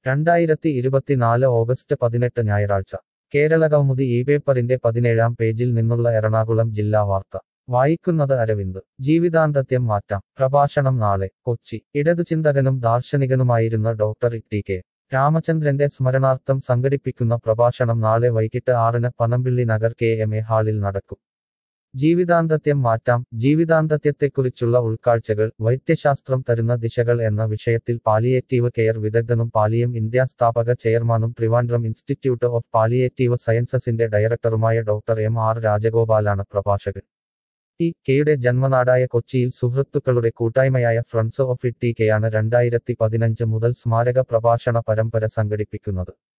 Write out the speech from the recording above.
രണ്ടായിരത്തി ഇരുപത്തിനാല് ഓഗസ്റ്റ് പതിനെട്ട് ഞായറാഴ്ച കേരളകൗമുദി ഈ പേപ്പറിന്റെ പതിനേഴാം പേജിൽ നിന്നുള്ള എറണാകുളം ജില്ലാ വാർത്ത വായിക്കുന്നത് അരവിന്ദ് ജീവിതാന്തത്യം മാറ്റാം പ്രഭാഷണം നാളെ കൊച്ചി ഇടതുചിന്തകനും ദാർശനികനുമായിരുന്ന ഡോക്ടർ ടി കെ രാമചന്ദ്രന്റെ സ്മരണാർത്ഥം സംഘടിപ്പിക്കുന്ന പ്രഭാഷണം നാളെ വൈകിട്ട് ആറിന് Panampilly Nagar K M A ഹാളിൽ നടക്കും ജീവിതാന്തത്യം മാറ്റാം ജീവിതാന്തത്യത്തെക്കുറിച്ചുള്ള ഉൾക്കാഴ്ചകൾ വൈദ്യശാസ്ത്രം തരുന്ന ദിശകൾ എന്ന വിഷയത്തിൽ പാലിയേറ്റീവ് കെയർ വിദഗ്ധനും പാലിയം ഇന്ത്യ സ്ഥാപക ചെയർമാനും ട്രിവാൻഡ്രം ഇൻസ്റ്റിറ്റ്യൂട്ട് ഓഫ് പാലിയേറ്റീവ് സയൻസസിന്റെ ഡയറക്ടറുമായ ഡോക്ടർ എം ആർ രാജഗോപാലാണ് പ്രഭാഷകൻ ടി കെയുടെ ജന്മനാടായ കൊച്ചിയിൽ സുഹൃത്തുക്കളുടെ കൂട്ടായ്മയായ ഫ്രണ്ട്സ് ഓഫ് ടി കെയാണ് രണ്ടായിരത്തി പതിനഞ്ച് മുതൽ സ്മാരക പ്രഭാഷണ പരമ്പര സംഘടിപ്പിക്കുന്നത്